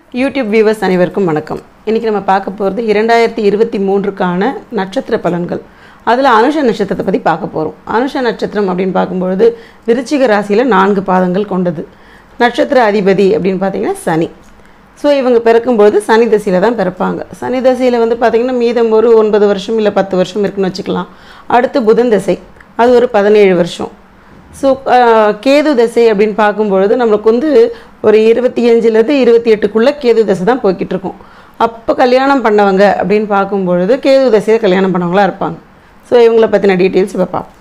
YouTube viewers அனைவருக்கும் வணக்கம் இன்றைக்கி நம்ம பார்க்க போகிறது இரண்டாயிரத்தி இருபத்தி மூன்றுக்கான நட்சத்திர பலன்கள் அதில் அனுஷ நட்சத்திரத்தை பற்றி பார்க்க போகிறோம் அனுஷ நட்சத்திரம் அப்படின்னு பார்க்கும்பொழுது விருச்சிக ராசியில் நான்கு பாதங்கள் கொண்டது நட்சத்திர அதிபதி அப்படின்னு பார்த்தீங்கன்னா சனி ஸோ இவங்க பிறக்கும்பொழுது சனி தசையில் தான் பிறப்பாங்க சனி தசையில் வந்து பார்த்திங்கன்னா மீதம் ஒரு ஒன்பது வருஷம் இல்லை பத்து வருஷம் இருக்குன்னு வச்சுக்கலாம் அடுத்து புதன் தசை அது ஒரு பதினேழு வருஷம் ஸோ கேது தசை அப்படின்னு பார்க்கும்பொழுது நம்மளுக்கு வந்து ஒரு இருபத்தி அஞ்சுலேருந்து இருபத்தி எட்டுக்குள்ளே கேது தசை தான் போய்கிட்டு இருக்கும் அப்போ கல்யாணம் பண்ணவங்க அப்படின்னு பார்க்கும்பொழுது கேது தசையில் கல்யாணம் பண்ணவங்களா இருப்பாங்க ஸோ இவங்கள பற்றின டீட்டெயில்ஸ் இப்போ பார்ப்போம்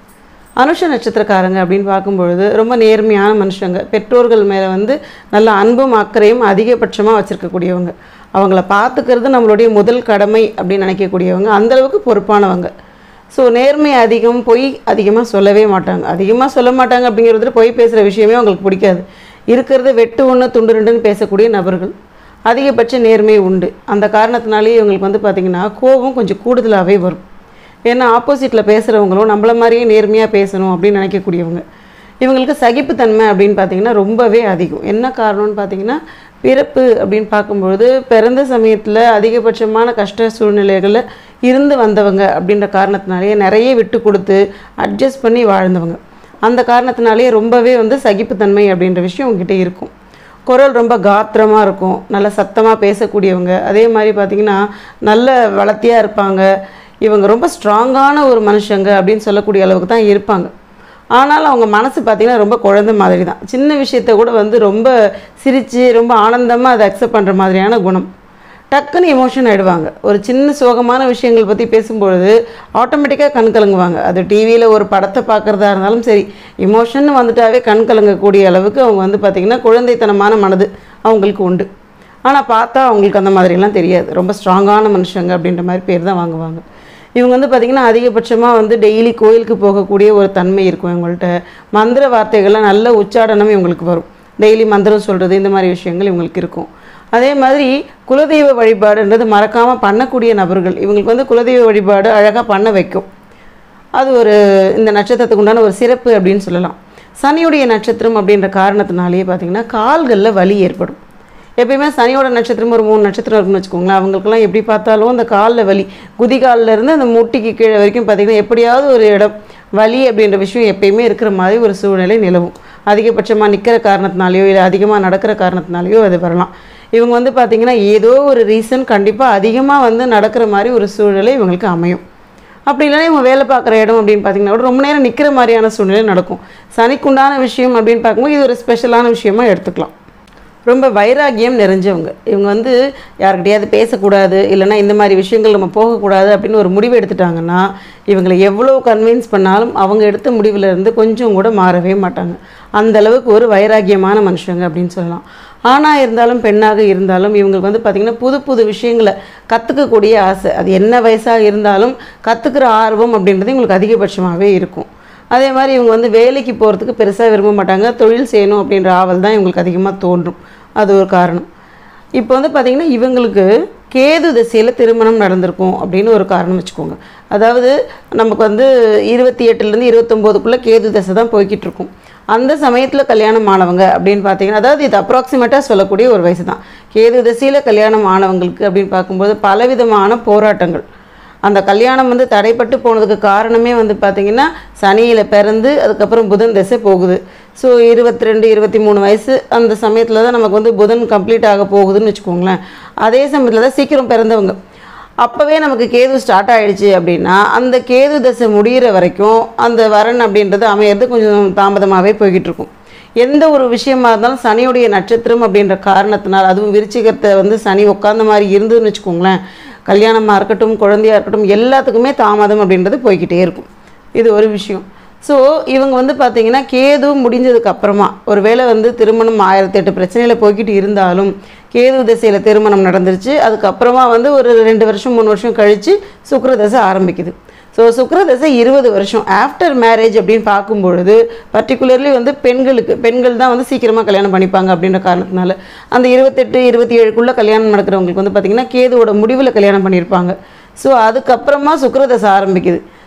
அனுஷ நட்சத்திரக்காரங்க அப்படின்னு பார்க்கும்பொழுது ரொம்ப நேர்மையான மனுஷங்க பெற்றோர்கள் மேலே வந்து நல்ல அன்பும் அக்கறையும் அதிகபட்சமாக வச்சுருக்கக்கூடியவங்க அவங்கள பார்த்துக்கிறது நம்மளுடைய முதல் கடமை அப்படின்னு நினைக்கக்கூடியவங்க அந்தளவுக்கு பொறுப்பானவங்க ஸோ நேர்மை அதிகம் பொய் அதிகமாக சொல்லவே மாட்டாங்க அதிகமாக சொல்ல மாட்டாங்க அப்படிங்கிறது பொய் பேசுகிற விஷயமே அவங்களுக்கு பிடிக்காது இருக்கிறத வெட்டு ஒன்று துண்டு ரெண்டுன்னு பேசக்கூடிய நபர்கள் அதிகபட்ச நேர்மை உண்டு அந்த காரணத்தினாலேயே இவங்களுக்கு வந்து பார்த்திங்கன்னா கோபம் கொஞ்சம் கூடுதலாகவே வரும் ஏன்னா ஆப்போசிட்டில் பேசுகிறவங்களும் நம்மள மாதிரியே நேர்மையாக பேசணும் அப்படின்னு நினைக்கக்கூடியவங்க இவங்களுக்கு சகிப்புத்தன்மை அப்படின்னு பார்த்தீங்கன்னா ரொம்பவே அதிகம் என்ன காரணம்னு பார்த்தீங்கன்னா பிறப்பு அப்படின்னு பார்க்கும்பொழுது பிறந்த சமயத்தில் அதிகபட்சமான கஷ்ட சூழ்நிலைகளில் இருந்து வந்தவங்க அப்படின்ற காரணத்தினாலேயே நிறைய விட்டு கொடுத்து அட்ஜஸ்ட் பண்ணி வாழ்ந்தவங்க அந்த காரணத்தினாலேயே ரொம்பவே வந்து சகிப்புத்தன்மை அப்படின்ற விஷயம் உங்ககிட்ட இருக்கும் குரல் ரொம்ப காத்திரமாக இருக்கும் நல்ல சத்தமாக பேசக்கூடியவங்க அதே மாதிரி பார்த்திங்கன்னா நல்ல வளர்த்தியாக இருப்பாங்க இவங்க ரொம்ப ஸ்ட்ராங்கான ஒரு மனுஷங்க அப்படின்னு சொல்லக்கூடிய அளவுக்கு தான் இருப்பாங்க ஆனாலும் அவங்க மனசு பார்த்திங்கன்னா ரொம்ப குழந்தை மாதிரி தான் சின்ன விஷயத்த கூட வந்து ரொம்ப சிரித்து ரொம்ப ஆனந்தமாக அதை அக்செப்ட் பண்ணுற மாதிரியான குணம் டக்குன்னு எமோஷன் ஆகிடுவாங்க ஒரு சின்ன சோகமான விஷயங்கள் பற்றி பேசும்பொழுது ஆட்டோமேட்டிக்காக கண் கலங்குவாங்க அது டிவியில் ஒரு படத்தை பார்க்குறதா இருந்தாலும் சரி எமோஷன் வந்துட்டாவே கண் கலங்கக்கூடிய அளவுக்கு அவங்க வந்து பார்த்திங்கன்னா குழந்தைத்தனமான மனது அவங்களுக்கு உண்டு ஆனால் பார்த்தா அவங்களுக்கு அந்த மாதிரிலாம் தெரியாது ரொம்ப ஸ்ட்ராங்கான மனுஷங்க அப்படின்ற மாதிரி பேர் தான் வாங்குவாங்க இவங்க வந்து பார்த்திங்கன்னா அதிகபட்சமாக வந்து டெய்லி கோயிலுக்கு போகக்கூடிய ஒரு தன்மை இருக்கும் இவங்கள்ட்ட மந்திர வார்த்தைகள்லாம் நல்ல உச்சாடனம் இவங்களுக்கு வரும் டெய்லி மந்திரம் சொல்கிறது இந்த மாதிரி விஷயங்கள் இவங்களுக்கு இருக்கும் அதே மாதிரி குலதெய்வ வழிபாடுன்றது மறக்காமல் பண்ணக்கூடிய நபர்கள் இவங்களுக்கு வந்து குலதெய்வ வழிபாடு அழகாக பண்ண வைக்கும் அது ஒரு இந்த நட்சத்திரத்துக்கு உண்டான ஒரு சிறப்பு அப்படின்னு சொல்லலாம் சனியுடைய நட்சத்திரம் அப்படின்ற காரணத்தினாலேயே பார்த்திங்கன்னா கால்களில் வலி ஏற்படும் எப்பயுமே சனியோட நட்சத்திரம் ஒரு மூணு நட்சத்திரம் இருக்குன்னு வச்சுக்கோங்களேன் அவங்களுக்குலாம் எப்படி பார்த்தாலும் அந்த காலில் வலி குதிகாலில் இருந்து அந்த முட்டிக்கு கீழே வரைக்கும் பார்த்திங்கன்னா எப்படியாவது ஒரு இடம் வலி அப்படின்ற விஷயம் எப்பயுமே இருக்கிற மாதிரி ஒரு சூழ்நிலை நிலவும் அதிகபட்சமாக நிற்கிற காரணத்தினாலேயோ இல்லை அதிகமாக நடக்கிற காரணத்தினாலேயோ அது வரலாம் இவங்க வந்து பார்த்திங்கன்னா ஏதோ ஒரு ரீசன் கண்டிப்பாக அதிகமாக வந்து நடக்கிற மாதிரி ஒரு சூழ்நிலை இவங்களுக்கு அமையும் அப்படி இல்லைன்னா இவங்க வேலை பார்க்குற இடம் அப்படின்னு பார்த்தீங்கன்னா கூட ரொம்ப நேரம் நிற்கிற மாதிரியான சூழ்நிலை நடக்கும் சனிக்குண்டான விஷயம் அப்படின்னு பார்க்கும்போது இது ஒரு ஸ்பெஷலான விஷயமா எடுத்துக்கலாம் ரொம்ப வைராகியம் நிறைஞ்சவங்க இவங்க வந்து யாருக்கிட்டையாவது பேசக்கூடாது இல்லைன்னா இந்த மாதிரி விஷயங்கள் நம்ம போகக்கூடாது அப்படின்னு ஒரு முடிவு எடுத்துட்டாங்கன்னா இவங்களை எவ்வளோ கன்வின்ஸ் பண்ணாலும் அவங்க எடுத்த முடிவில் இருந்து கொஞ்சம் கூட மாறவே மாட்டாங்க அந்த அளவுக்கு ஒரு வைராகியமான மனுஷங்க அப்படின்னு சொல்லலாம் ஆணாக இருந்தாலும் பெண்ணாக இருந்தாலும் இவங்களுக்கு வந்து பார்த்திங்கன்னா புது புது விஷயங்களை கற்றுக்கக்கூடிய ஆசை அது என்ன வயசாக இருந்தாலும் கற்றுக்கிற ஆர்வம் அப்படின்றது இவங்களுக்கு அதிகபட்சமாகவே இருக்கும் அதே மாதிரி இவங்க வந்து வேலைக்கு போகிறதுக்கு பெருசாக விரும்ப மாட்டாங்க தொழில் செய்யணும் அப்படின்ற ஆவல் தான் இவங்களுக்கு அதிகமாக தோன்றும் அது ஒரு காரணம் இப்போ வந்து பார்த்திங்கன்னா இவங்களுக்கு கேது திசையில் திருமணம் நடந்திருக்கும் அப்படின்னு ஒரு காரணம் வச்சுக்கோங்க அதாவது நமக்கு வந்து இருபத்தி எட்டுலேருந்து இருபத்தொம்போதுக்குள்ளே கேது திசை தான் போய்கிட்டு இருக்கும் அந்த சமயத்தில் கல்யாணம் ஆனவங்க அப்படின்னு பார்த்தீங்கன்னா அதாவது இது அப்ராக்சிமேட்டாக சொல்லக்கூடிய ஒரு வயசு தான் கேது திசையில் கல்யாணம் ஆனவங்களுக்கு அப்படின்னு பார்க்கும்போது பலவிதமான போராட்டங்கள் அந்த கல்யாணம் வந்து தடைப்பட்டு போனதுக்கு காரணமே வந்து பார்த்திங்கன்னா சனியில் பிறந்து அதுக்கப்புறம் புதன் திசை போகுது ஸோ இருபத்தி ரெண்டு இருபத்தி மூணு வயசு அந்த சமயத்தில் தான் நமக்கு வந்து புதன் கம்ப்ளீட் ஆக போகுதுன்னு வச்சுக்கோங்களேன் அதே சமயத்தில் தான் சீக்கிரம் பிறந்தவங்க அப்போவே நமக்கு கேது ஸ்டார்ட் ஆகிடுச்சு அப்படின்னா அந்த கேது தசை முடிகிற வரைக்கும் அந்த வரன் அப்படின்றது அமையிறது கொஞ்சம் தாமதமாகவே போய்கிட்டு இருக்கும் எந்த ஒரு விஷயமா இருந்தாலும் சனியுடைய நட்சத்திரம் அப்படின்ற காரணத்தினால் அதுவும் விருச்சிகத்தை வந்து சனி உட்காந்த மாதிரி இருந்ததுன்னு வச்சுக்கோங்களேன் கல்யாணமாக இருக்கட்டும் குழந்தையாக இருக்கட்டும் எல்லாத்துக்குமே தாமதம் அப்படின்றது போய்கிட்டே இருக்கும் இது ஒரு விஷயம் ஸோ இவங்க வந்து பார்த்திங்கன்னா கேது முடிஞ்சதுக்கு அப்புறமா ஒருவேளை வந்து திருமணம் ஆயிரத்தி எட்டு பிரச்சனையில் போய்கிட்டு இருந்தாலும் கேது திசையில் திருமணம் நடந்துருச்சு அதுக்கப்புறமா வந்து ஒரு ரெண்டு வருஷம் மூணு வருஷம் கழித்து சுக்கர தசை ஆரம்பிக்குது ஸோ சுக்கர தசை இருபது வருஷம் ஆஃப்டர் மேரேஜ் அப்படின்னு பார்க்கும்பொழுது பர்டிகுலர்லி வந்து பெண்களுக்கு பெண்கள் தான் வந்து சீக்கிரமாக கல்யாணம் பண்ணிப்பாங்க அப்படின்ற காரணத்தினால அந்த இருபத்தெட்டு இருபத்தி ஏழுக்குள்ளே கல்யாணம் நடக்கிறவங்களுக்கு வந்து பார்த்திங்கன்னா கேதுவோட முடிவில் கல்யாணம் பண்ணியிருப்பாங்க ஸோ அதுக்கப்புறமா சுக்கர தசை ஆரம்பிக்குது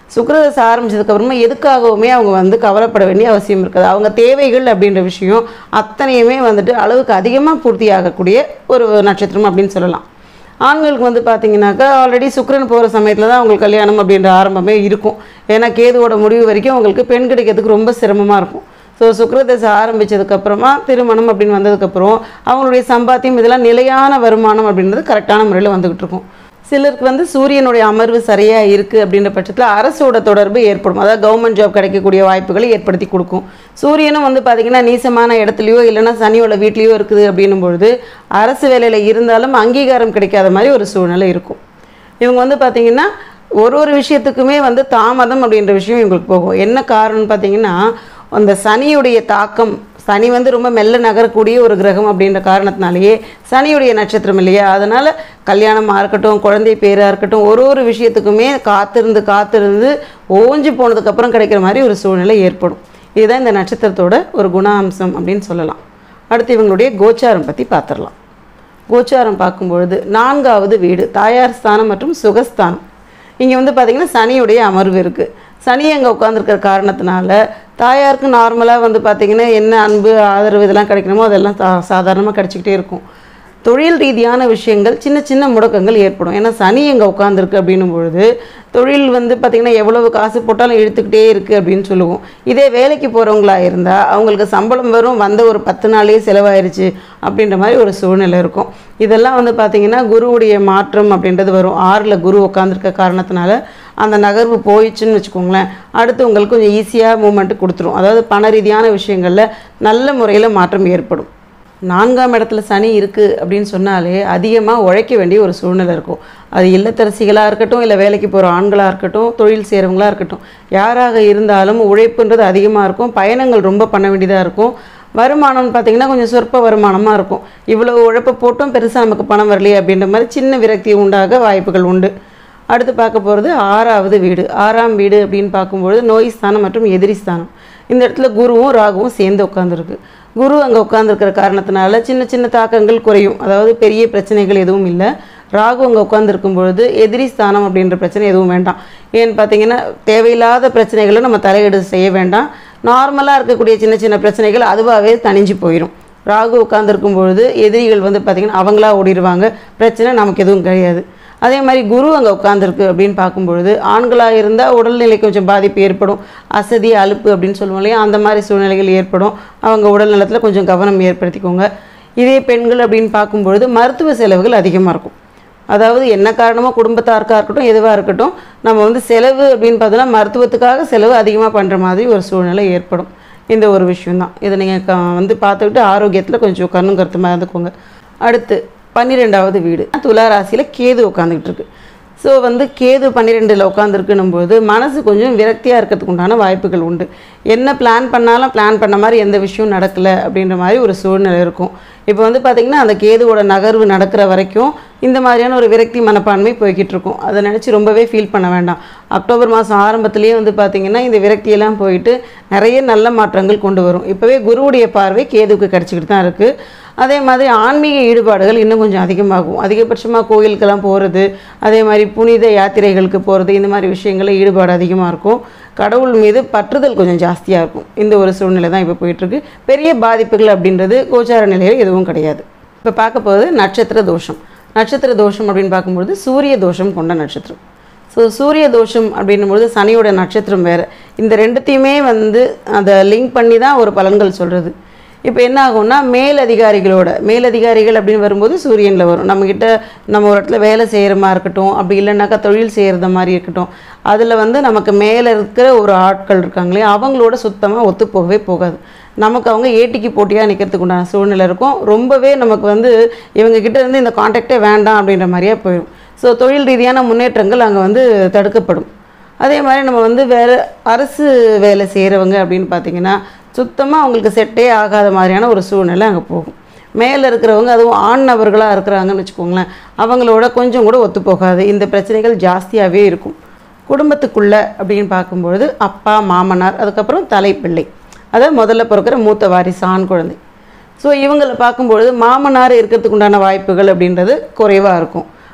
சுக்கிரதசை ஆரம்பிச்சதுக்கப்புறமா எதுக்காகவுமே அவங்க வந்து கவலைப்பட வேண்டிய அவசியம் இருக்காது அவங்க தேவைகள் அப்படின்ற விஷயம் அத்தனையுமே வந்துட்டு அளவுக்கு அதிகமாக பூர்த்தி ஆகக்கூடிய ஒரு நட்சத்திரம் அப்படின்னு சொல்லலாம் ஆண்களுக்கு வந்து பார்த்தீங்கன்னாக்கா ஆல்ரெடி சுக்கிரன் போகிற சமயத்தில் தான் அவங்களுக்கு கல்யாணம் அப்படின்ற ஆரம்பமே இருக்கும் ஏன்னா கேதுவோட முடிவு வரைக்கும் அவங்களுக்கு பெண் கிடைக்கிறதுக்கு ரொம்ப சிரமமாக இருக்கும் ஸோ சுக்கிரதசை ஆரம்பித்ததுக்கப்புறமா திருமணம் அப்படின்னு வந்ததுக்கப்புறம் அவங்களுடைய சம்பாத்தியம் இதெல்லாம் நிலையான வருமானம் அப்படின்றது கரெக்டான முறையில் வந்துக்கிட்டு இருக்கும் சிலருக்கு வந்து சூரியனுடைய அமர்வு சரியாக இருக்குது அப்படின்ற பட்சத்தில் அரசோட தொடர்பு ஏற்படும் அதாவது கவர்மெண்ட் ஜாப் கிடைக்கக்கூடிய வாய்ப்புகளை ஏற்படுத்தி கொடுக்கும் சூரியனும் வந்து பார்த்திங்கன்னா நீசமான இடத்துலையோ இல்லைன்னா சனியோட வீட்லேயோ இருக்குது அப்படின்னும் பொழுது அரசு வேலையில் இருந்தாலும் அங்கீகாரம் கிடைக்காத மாதிரி ஒரு சூழ்நிலை இருக்கும் இவங்க வந்து பார்த்திங்கன்னா ஒரு ஒரு விஷயத்துக்குமே வந்து தாமதம் அப்படின்ற விஷயம் இவங்களுக்கு போகும் என்ன காரணம்னு பார்த்தீங்கன்னா அந்த சனியுடைய தாக்கம் சனி வந்து ரொம்ப மெல்ல நகரக்கூடிய ஒரு கிரகம் அப்படின்ற காரணத்தினாலேயே சனியுடைய நட்சத்திரம் இல்லையா அதனால் கல்யாணமாக இருக்கட்டும் குழந்தை பேராக இருக்கட்டும் ஒரு ஒரு விஷயத்துக்குமே காத்திருந்து காத்திருந்து ஓஞ்சி போனதுக்கப்புறம் கிடைக்கிற மாதிரி ஒரு சூழ்நிலை ஏற்படும் இதுதான் இந்த நட்சத்திரத்தோட ஒரு குண அம்சம் அப்படின்னு சொல்லலாம் அடுத்து இவங்களுடைய கோச்சாரம் பற்றி பார்த்துடலாம் கோச்சாரம் பார்க்கும்பொழுது நான்காவது வீடு தாயார் ஸ்தானம் மற்றும் சுகஸ்தானம் இங்கே வந்து பார்த்திங்கன்னா சனியுடைய அமர்வு இருக்குது சனி அங்கே உட்காந்துருக்கிற காரணத்தினால தாயாருக்கு நார்மலாக வந்து பார்த்திங்கன்னா என்ன அன்பு ஆதரவு இதெல்லாம் கிடைக்கணுமோ அதெல்லாம் சா சாதாரணமாக கிடச்சிக்கிட்டே இருக்கும் தொழில் ரீதியான விஷயங்கள் சின்ன சின்ன முடக்கங்கள் ஏற்படும் ஏன்னா சனி எங்கே உட்காந்துருக்கு அப்படின்னும் பொழுது தொழில் வந்து பார்த்திங்கன்னா எவ்வளவு காசு போட்டாலும் இழுத்துக்கிட்டே இருக்குது அப்படின்னு சொல்லுவோம் இதே வேலைக்கு போகிறவங்களா இருந்தால் அவங்களுக்கு சம்பளம் வரும் வந்த ஒரு பத்து நாளே செலவாயிருச்சு அப்படின்ற மாதிரி ஒரு சூழ்நிலை இருக்கும் இதெல்லாம் வந்து பார்த்திங்கன்னா குருவுடைய மாற்றம் அப்படின்றது வரும் ஆறில் குரு உட்காந்துருக்க காரணத்தினால அந்த நகர்வு போயிடுச்சுன்னு வச்சுக்கோங்களேன் அடுத்து உங்களுக்கு கொஞ்சம் ஈஸியாக மூமெண்ட்டு கொடுத்துரும் அதாவது பண ரீதியான விஷயங்களில் நல்ல முறையில் மாற்றம் ஏற்படும் நான்காம் இடத்துல சனி இருக்குது அப்படின்னு சொன்னாலே அதிகமாக உழைக்க வேண்டிய ஒரு சூழ்நிலை இருக்கும் அது இல்லத்தரசிகளாக இருக்கட்டும் இல்லை வேலைக்கு போகிற ஆண்களாக இருக்கட்டும் தொழில் செய்கிறவங்களா இருக்கட்டும் யாராக இருந்தாலும் உழைப்புன்றது அதிகமாக இருக்கும் பயணங்கள் ரொம்ப பண்ண வேண்டியதாக இருக்கும் வருமானம்னு பார்த்தீங்கன்னா கொஞ்சம் சொற்ப வருமானமாக இருக்கும் இவ்வளோ உழைப்பை போட்டும் பெருசாக நமக்கு பணம் வரலையே அப்படின்ற மாதிரி சின்ன விரக்தி உண்டாக வாய்ப்புகள் உண்டு அடுத்து பார்க்க போகிறது ஆறாவது வீடு ஆறாம் வீடு அப்படின்னு பார்க்கும்பொழுது நோய் ஸ்தானம் மற்றும் எதிரி ஸ்தானம் இந்த இடத்துல குருவும் ராகுவும் சேர்ந்து உட்காந்துருக்கு குரு அங்கே உட்காந்துருக்கிற காரணத்தினால சின்ன சின்ன தாக்கங்கள் குறையும் அதாவது பெரிய பிரச்சனைகள் எதுவும் இல்லை ராகு அங்கே உட்காந்துருக்கும் பொழுது எதிரி ஸ்தானம் அப்படின்ற பிரச்சனை எதுவும் வேண்டாம் ஏன்னு பார்த்தீங்கன்னா தேவையில்லாத பிரச்சனைகளை நம்ம தலையீடு செய்ய வேண்டாம் நார்மலாக இருக்கக்கூடிய சின்ன சின்ன பிரச்சனைகள் அதுவாகவே தணிஞ்சு போயிடும் ராகு உட்காந்துருக்கும் பொழுது எதிரிகள் வந்து பார்த்திங்கன்னா அவங்களா ஓடிடுவாங்க பிரச்சனை நமக்கு எதுவும் கிடையாது அதே மாதிரி குரு அங்கே உட்காந்துருக்கு அப்படின்னு பார்க்கும்பொழுது ஆண்களாக இருந்தால் உடல்நிலை கொஞ்சம் பாதிப்பு ஏற்படும் அசதி அலுப்பு அப்படின்னு சொல்லுவோம் இல்லையா அந்த மாதிரி சூழ்நிலைகள் ஏற்படும் அவங்க உடல் நலத்தில் கொஞ்சம் கவனம் ஏற்படுத்திக்கோங்க இதே பெண்கள் அப்படின்னு பார்க்கும்பொழுது மருத்துவ செலவுகள் அதிகமாக இருக்கும் அதாவது என்ன காரணமோ குடும்பத்தாருக்காக இருக்கட்டும் எதுவாக இருக்கட்டும் நம்ம வந்து செலவு அப்படின்னு பார்த்தோன்னா மருத்துவத்துக்காக செலவு அதிகமாக பண்ணுற மாதிரி ஒரு சூழ்நிலை ஏற்படும் இந்த ஒரு விஷயம்தான் இதை நீங்கள் வந்து பார்த்துக்கிட்டு ஆரோக்கியத்தில் கொஞ்சம் கண்ணும் கருத்துமாக இருந்துக்கோங்க அடுத்து பன்னிரெண்டாவது வீடு துலா ராசியில் கேது உட்காந்துக்கிட்டு இருக்கு ஸோ வந்து கேது பன்னிரெண்டில் உட்காந்துருக்குன்னும் போது மனசு கொஞ்சம் விரக்தியாக இருக்கிறதுக்கு உண்டான வாய்ப்புகள் உண்டு என்ன பிளான் பண்ணாலும் பிளான் பண்ண மாதிரி எந்த விஷயம் நடக்கலை அப்படின்ற மாதிரி ஒரு சூழ்நிலை இருக்கும் இப்போ வந்து பார்த்திங்கன்னா அந்த கேதுவோட நகர்வு நடக்கிற வரைக்கும் இந்த மாதிரியான ஒரு விரக்தி மனப்பான்மை போய்கிட்டு இருக்கும் அதை நினச்சி ரொம்பவே ஃபீல் பண்ண வேண்டாம் அக்டோபர் மாதம் ஆரம்பத்திலேயே வந்து பார்த்திங்கன்னா இந்த விரக்தியெல்லாம் போயிட்டு நிறைய நல்ல மாற்றங்கள் கொண்டு வரும் இப்போவே குருவுடைய பார்வை கேதுவுக்கு கிடச்சிக்கிட்டு தான் இருக்குது அதே மாதிரி ஆன்மீக ஈடுபாடுகள் இன்னும் கொஞ்சம் அதிகமாகும் அதிகபட்சமாக கோயிலுக்கெல்லாம் போகிறது அதே மாதிரி புனித யாத்திரைகளுக்கு போகிறது இந்த மாதிரி விஷயங்களில் ஈடுபாடு அதிகமாக இருக்கும் கடவுள் மீது பற்றுதல் கொஞ்சம் ஜாஸ்தியாக இருக்கும் இந்த ஒரு சூழ்நிலை தான் இப்போ போயிட்டுருக்கு பெரிய பாதிப்புகள் அப்படின்றது கோச்சார நிலையில் எதுவும் கிடையாது இப்போ பார்க்க போகிறது நட்சத்திர தோஷம் நட்சத்திர தோஷம் அப்படின்னு பார்க்கும்பொழுது சூரிய தோஷம் கொண்ட நட்சத்திரம் ஸோ சூரிய தோஷம் அப்படின்னும்பொழுது சனியோட நட்சத்திரம் வேறு இந்த ரெண்டுத்தையுமே வந்து அதை லிங்க் பண்ணி தான் ஒரு பலன்கள் சொல்கிறது இப்போ என்ன ஆகும்னா மேலதிகாரிகளோட மேலதிகாரிகள் அப்படின்னு வரும்போது சூரியனில் வரும் நம்மக்கிட்ட நம்ம ஒரு இடத்துல வேலை செய்கிறமா இருக்கட்டும் அப்படி இல்லைனாக்கா தொழில் செய்கிறத மாதிரி இருக்கட்டும் அதில் வந்து நமக்கு மேலே இருக்கிற ஒரு ஆட்கள் இருக்காங்களே அவங்களோட சுத்தமாக ஒத்து போகவே போகாது நமக்கு அவங்க ஏட்டிக்கு போட்டியாக நிற்கிறதுக்கு உண்டான சூழ்நிலை இருக்கும் ரொம்பவே நமக்கு வந்து இவங்க கிட்ட இருந்து இந்த காண்டாக்டே வேண்டாம் அப்படின்ற மாதிரியே போயிடும் ஸோ தொழில் ரீதியான முன்னேற்றங்கள் அங்கே வந்து தடுக்கப்படும் அதே மாதிரி நம்ம வந்து வேறு அரசு வேலை செய்கிறவங்க அப்படின்னு பார்த்தீங்கன்னா சுத்தமாக அவங்களுக்கு செட்டே ஆகாத மாதிரியான ஒரு சூழ்நிலை அங்கே போகும் மேலே இருக்கிறவங்க அதுவும் ஆண் நபர்களாக இருக்கிறாங்கன்னு வச்சுக்கோங்களேன் அவங்களோட கொஞ்சம் கூட ஒத்து போகாது இந்த பிரச்சனைகள் ஜாஸ்தியாகவே இருக்கும் குடும்பத்துக்குள்ளே அப்படின்னு பார்க்கும்பொழுது அப்பா மாமனார் அதுக்கப்புறம் தலைப்பிள்ளை அதாவது முதல்ல பிறக்கிற மூத்த வாரிசு ஆண் குழந்தை ஸோ இவங்களை பார்க்கும்பொழுது மாமனார் இருக்கிறதுக்கு உண்டான வாய்ப்புகள் அப்படின்றது குறைவாக இருக்கும்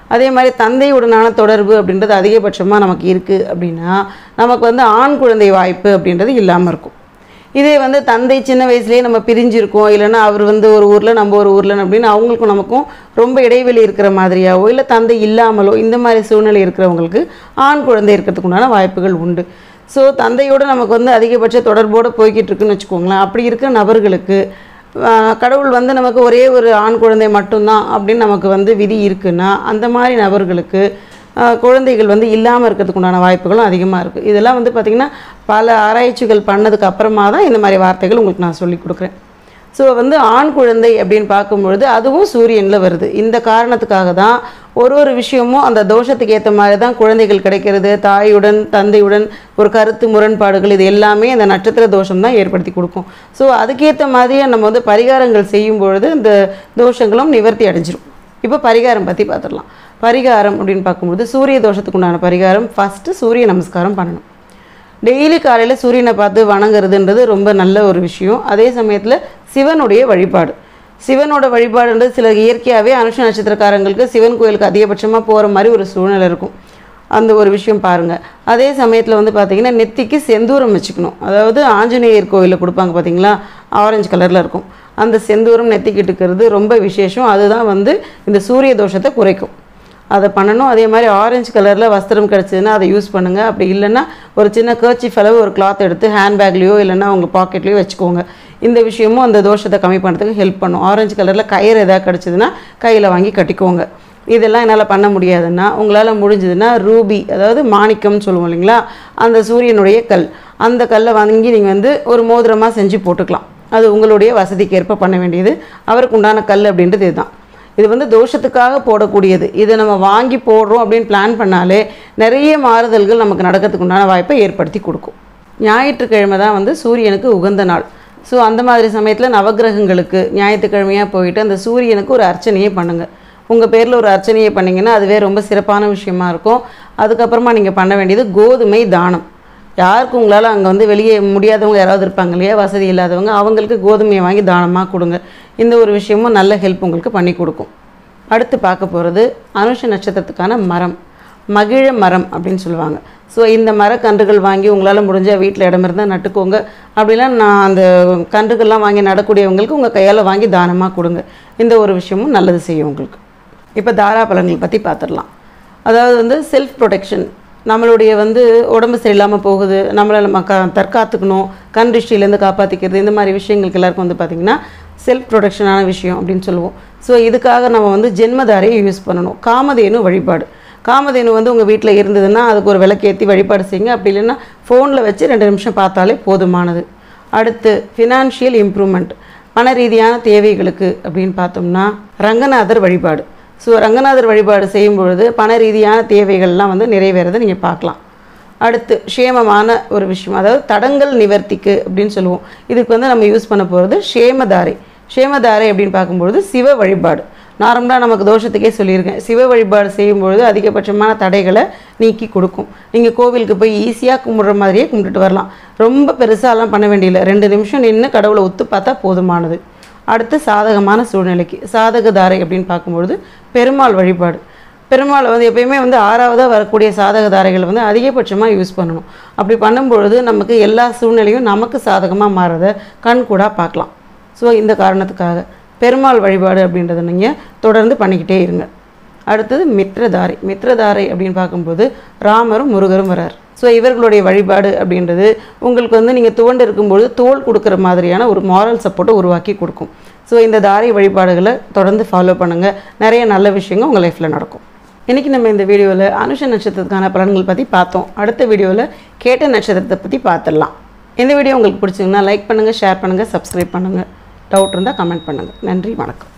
அதே மாதிரி தந்தையுடனான தொடர்பு அப்படின்றது அதிகபட்சமாக நமக்கு இருக்குது அப்படின்னா நமக்கு வந்து ஆண் குழந்தை வாய்ப்பு அப்படின்றது இல்லாமல் இருக்கும் இதே வந்து தந்தை சின்ன வயசுலேயே நம்ம பிரிஞ்சிருக்கோம் இல்லைன்னா அவர் வந்து ஒரு ஊரில் நம்ம ஒரு ஊரில் அப்படின்னு அவங்களுக்கும் நமக்கும் ரொம்ப இடைவெளி இருக்கிற மாதிரியாவோ இல்லை தந்தை இல்லாமலோ இந்த மாதிரி சூழ்நிலை இருக்கிறவங்களுக்கு ஆண் குழந்தை இருக்கிறதுக்கு உண்டான வாய்ப்புகள் உண்டு ஸோ தந்தையோடு நமக்கு வந்து அதிகபட்ச தொடர்போடு போய்கிட்டு இருக்குன்னு வச்சுக்கோங்களேன் அப்படி இருக்கிற நபர்களுக்கு ஆஹ், கடவுள் வந்து நமக்கு ஒரே ஒரு ஆண் குழந்தை மட்டும்தான் அப்படின்னு நமக்கு வந்து விதி இருக்குன்னா அந்த மாதிரி நபர்களுக்கு ஆஹ், குழந்தைகள் வந்து இல்லாமல் இருக்கிறதுக்கு உண்டான வாய்ப்புகளும் அதிகமாக இருக்குது இதெல்லாம் வந்து பார்த்திங்கன்னா பல ஆராய்ச்சிகள் பண்ணதுக்கு அப்புறமா தான் இந்த மாதிரி வார்த்தைகள் உங்களுக்கு நான் சொல்லி கொடுக்குறேன் ஸோ வந்து ஆண் குழந்தை அப்படின்னு பார்க்கும்பொழுது அதுவும் சூரியனில் வருது இந்த காரணத்துக்காக தான் ஒரு ஒரு விஷயமும் அந்த தோஷத்துக்கு ஏற்ற மாதிரி தான் குழந்தைகள் கிடைக்கிறது தாயுடன் தந்தையுடன் ஒரு கருத்து முரண்பாடுகள் இது எல்லாமே அந்த நட்சத்திர தோஷம் தான் ஏற்படுத்தி கொடுக்கும் ஸோ அதுக்கேற்ற மாதிரியே நம்ம வந்து பரிகாரங்கள் செய்யும் பொழுது இந்த தோஷங்களும் நிவர்த்தி அடைஞ்சிரும் இப்போ பரிகாரம் பற்றி பார்த்துடலாம் பரிகாரம் அப்படின்னு பார்க்கும்போது சூரிய தோஷத்துக்கு உண்டான பரிகாரம் ஃபஸ்ட்டு சூரிய நமஸ்காரம் பண்ணணும் டெய்லி காலையில் சூரியனை பார்த்து வணங்குறதுன்றது ரொம்ப நல்ல ஒரு விஷயம் அதே சமயத்தில் சிவனுடைய வழிபாடு சிவனோட வழிபாடுன்றது சில இயற்கையாகவே அனுஷ நட்சத்திரக்காரங்களுக்கு சிவன் கோயிலுக்கு அதிகபட்சமாக போகிற மாதிரி ஒரு சூழ்நிலை இருக்கும் அந்த ஒரு விஷயம் பாருங்கள் அதே சமயத்தில் வந்து பார்த்தீங்கன்னா நெத்திக்கு செந்தூரம் வச்சுக்கணும் அதாவது ஆஞ்சநேயர் கோயிலில் கொடுப்பாங்க பார்த்தீங்களா ஆரஞ்சு கலரில் இருக்கும் அந்த செந்தூரம் நெத்திக்கிட்டு இருக்கிறது ரொம்ப விசேஷம் அதுதான் வந்து இந்த சூரிய தோஷத்தை குறைக்கும் அதை பண்ணணும் அதே மாதிரி ஆரஞ்சு கலரில் வஸ்திரம் கிடச்சதுன்னா அதை யூஸ் பண்ணுங்கள் அப்படி இல்லைன்னா ஒரு சின்ன கர்ச்சிஃப் அளவு ஒரு கிளாத் எடுத்து ஹேண்ட்பேக்லேயோ இல்லைன்னா உங்கள் பாக்கெட்லேயோ வச்சுக்கோங்க இந்த விஷயமும் அந்த தோஷத்தை கம்மி பண்ணுறதுக்கு ஹெல்ப் பண்ணும் ஆரஞ்சு கலரில் கயிறு எதாவது கிடச்சதுன்னா கையில் வாங்கி கட்டிக்கோங்க இதெல்லாம் என்னால் பண்ண முடியாதுன்னா உங்களால் முடிஞ்சதுன்னா ரூபி அதாவது மாணிக்கம்னு சொல்லுவோம் இல்லைங்களா அந்த சூரியனுடைய கல் அந்த கல்லை வாங்கி நீங்கள் வந்து ஒரு மோதிரமாக செஞ்சு போட்டுக்கலாம் அது உங்களுடைய வசதிக்கு ஏற்ப பண்ண வேண்டியது அவருக்கு உண்டான கல் அப்படின்றது இதுதான் இது வந்து தோஷத்துக்காக போடக்கூடியது இதை நம்ம வாங்கி போடுறோம் அப்படின்னு பிளான் பண்ணாலே நிறைய மாறுதல்கள் நமக்கு நடக்கிறதுக்கு உண்டான வாய்ப்பை ஏற்படுத்தி கொடுக்கும் ஞாயிற்றுக்கிழமை தான் வந்து சூரியனுக்கு உகந்த நாள் ஸோ அந்த மாதிரி சமயத்தில் நவக்கிரகங்களுக்கு ஞாயிற்றுக்கிழமையாக போயிட்டு அந்த சூரியனுக்கு ஒரு அர்ச்சனையே பண்ணுங்கள் உங்கள் பேரில் ஒரு அர்ச்சனையை பண்ணிங்கன்னா அதுவே ரொம்ப சிறப்பான விஷயமா இருக்கும் அதுக்கப்புறமா நீங்கள் பண்ண வேண்டியது கோதுமை தானம் யாருக்கு உங்களால் அங்கே வந்து வெளியே முடியாதவங்க யாராவது இருப்பாங்க இல்லையா வசதி இல்லாதவங்க அவங்களுக்கு கோதுமையை வாங்கி தானமாக கொடுங்க இந்த ஒரு விஷயமும் நல்ல ஹெல்ப் உங்களுக்கு பண்ணி கொடுக்கும் அடுத்து பார்க்க போகிறது அனுஷ நட்சத்திரத்துக்கான மரம் மகிழ மரம் அப்படின்னு சொல்லுவாங்க ஸோ இந்த மரக்கன்றுகள் வாங்கி உங்களால் முடிஞ்சால் வீட்டில் இடம் இருந்தால் நட்டுக்கோங்க அப்படிலாம் நான் அந்த கன்றுகள்லாம் வாங்கி நடக்கூடியவங்களுக்கு உங்கள் கையால் வாங்கி தானமாக கொடுங்க இந்த ஒரு விஷயமும் நல்லது செய்யும் உங்களுக்கு இப்போ தாரா பலன்கள் பற்றி பார்த்துடலாம் அதாவது வந்து செல்ஃப் ப்ரொடெக்ஷன் நம்மளுடைய வந்து உடம்பு சரியில்லாமல் போகுது நம்மளை நம்ம க தற்காத்துக்கணும் கண் திருஷ்டியிலேருந்து காப்பாற்றிக்கிறது இந்த மாதிரி விஷயங்களுக்கு எல்லாருக்கும் வந்து பார்த்திங்கன்னா செல்ஃப் ப்ரொடெக்ஷனான விஷயம் அப்படின்னு சொல்லுவோம் ஸோ இதுக்காக நம்ம வந்து ஜென்மதாரையை யூஸ் பண்ணணும் காமதேனு வழிபாடு காமதேனு வந்து உங்கள் வீட்டில் இருந்ததுன்னா அதுக்கு ஒரு விளக்கேற்றி வழிபாடு செய்யுங்க அப்படி இல்லைன்னா ஃபோனில் வச்சு ரெண்டு நிமிஷம் பார்த்தாலே போதுமானது அடுத்து ஃபினான்ஷியல் இம்ப்ரூவ்மெண்ட் பண ரீதியான தேவைகளுக்கு அப்படின்னு பார்த்தோம்னா ரங்கநாதர் வழிபாடு ஸோ ரங்கநாதர் வழிபாடு செய்யும் பொழுது பண ரீதியான தேவைகள்லாம் வந்து நிறைவேறதை நீங்கள் பார்க்கலாம் அடுத்து க்ஷேமமான ஒரு விஷயம் அதாவது தடங்கல் நிவர்த்திக்கு அப்படின்னு சொல்லுவோம் இதுக்கு வந்து நம்ம யூஸ் பண்ண போகிறது க்ஷேமதாரை க்ஷேமதாரை அப்படின்னு பார்க்கும்பொழுது சிவ வழிபாடு நார்மலாக நமக்கு தோஷத்துக்கே சொல்லியிருக்கேன் சிவ வழிபாடு செய்யும்பொழுது அதிகபட்சமான தடைகளை நீக்கி கொடுக்கும் நீங்கள் கோவிலுக்கு போய் ஈஸியாக கும்பிட்ற மாதிரியே கும்பிட்டுட்டு வரலாம் ரொம்ப பெருசாலாம் பண்ண வேண்டியதில்லை ரெண்டு நிமிஷம் நின்று கடவுளை ஒத்து பார்த்தா போதுமானது அடுத்து சாதகமான சூழ்நிலைக்கு சாதக தாரை அப்படின்னு பார்க்கும்பொழுது பெருமாள் வழிபாடு பெருமாள் வந்து எப்பயுமே வந்து ஆறாவதாக வரக்கூடிய சாதக தாரைகளை வந்து அதிகபட்சமாக யூஸ் பண்ணணும் அப்படி பண்ணும்பொழுது நமக்கு எல்லா சூழ்நிலையும் நமக்கு சாதகமாக மாறதை கண் கூட பார்க்கலாம் ஸோ இந்த காரணத்துக்காக பெருமாள் வழிபாடு அப்படின்றத நீங்கள் தொடர்ந்து பண்ணிக்கிட்டே இருங்க அடுத்தது மித்ரதாரை மித்ரதாரை அப்படின்னு பார்க்கும்போது ராமரும் முருகரும் வரார் ஸோ இவர்களுடைய வழிபாடு அப்படின்றது உங்களுக்கு வந்து நீங்கள் துவண்டு இருக்கும்பொழுது தோல் கொடுக்குற மாதிரியான ஒரு மாரல் சப்போர்ட்டை உருவாக்கி கொடுக்கும் ஸோ இந்த தாரை வழிபாடுகளை தொடர்ந்து ஃபாலோ பண்ணுங்கள் நிறைய நல்ல விஷயங்கள் உங்கள் லைஃப்பில் நடக்கும் இன்றைக்கி நம்ம இந்த வீடியோவில் அனுஷ நட்சத்திரத்துக்கான பலன்கள் பற்றி பார்த்தோம் அடுத்த வீடியோவில் கேட்ட நட்சத்திரத்தை பற்றி பார்த்துடலாம் இந்த வீடியோ உங்களுக்கு பிடிச்சிங்கன்னா லைக் பண்ணுங்கள் ஷேர் பண்ணுங்கள் சப்ஸ்கிரைப் பண்ணுங்கள் டவுட் இருந்தால் கமெண்ட் பண்ணுங்கள் நன்றி வணக்கம்